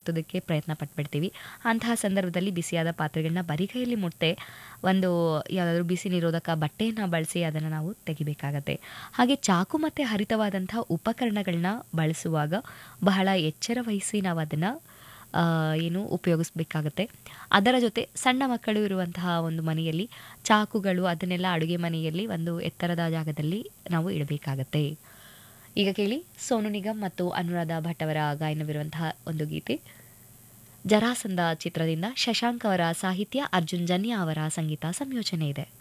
ಎತ್ತೋದಕ್ಕೆ ಪ್ರಯತ್ನ ಪಟ್ಬಿಡ್ತೀವಿ ಅಂತಹ ಸಂದರ್ಭದಲ್ಲಿ ಬಿಸಿಯಾದ ಪಾತ್ರೆಗಳನ್ನ ಬರಿಗೈಯಲ್ಲಿ ಮುಟ್ಟೆ ಒಂದು ಯಾವುದಾದ್ರೂ ಬಿಸಿ ನಿರೋಧಕ ಬಟ್ಟೆಯನ್ನು ಬಳಸಿ ಅದನ್ನು ನಾವು ತೆಗಿಬೇಕಾಗತ್ತೆ ಹಾಗೆ ಚಾಕು ಮತ್ತು ಹರಿತವಾದಂಥ ಉಪಕರಣಗಳನ್ನ ಬಳಸುವಾಗ ಬಹಳ ಎಚ್ಚರ ವಹಿಸಿ ನಾವು ಅದನ್ನು ಏನು ಉಪಯೋಗಿಸ್ಬೇಕಾಗತ್ತೆ ಅದರ ಜೊತೆ ಸಣ್ಣ ಮಕ್ಕಳು ಇರುವಂತಹ ಒಂದು ಮನೆಯಲ್ಲಿ ಚಾಕುಗಳು ಅದನ್ನೆಲ್ಲ ಅಡುಗೆ ಮನೆಯಲ್ಲಿ ಒಂದು ಎತ್ತರದ ಜಾಗದಲ್ಲಿ ನಾವು ಇಡಬೇಕಾಗತ್ತೆ ಈಗ ಕೇಳಿ ಸೋನು ನಿಗಮ್ ಮತ್ತು ಅನುರಾಧ ಭಟ್ ಅವರ ಗಾಯನವಿರುವಂತಹ ಒಂದು ಗೀತೆ ಜರಾಸಂಧ ಚಿತ್ರದಿಂದ ಶಶಾಂಕ್ ಅವರ ಸಾಹಿತ್ಯ ಅರ್ಜುನ್ ಜನ್ಯ ಅವರ ಸಂಗೀತ ಸಂಯೋಜನೆ ಇದೆ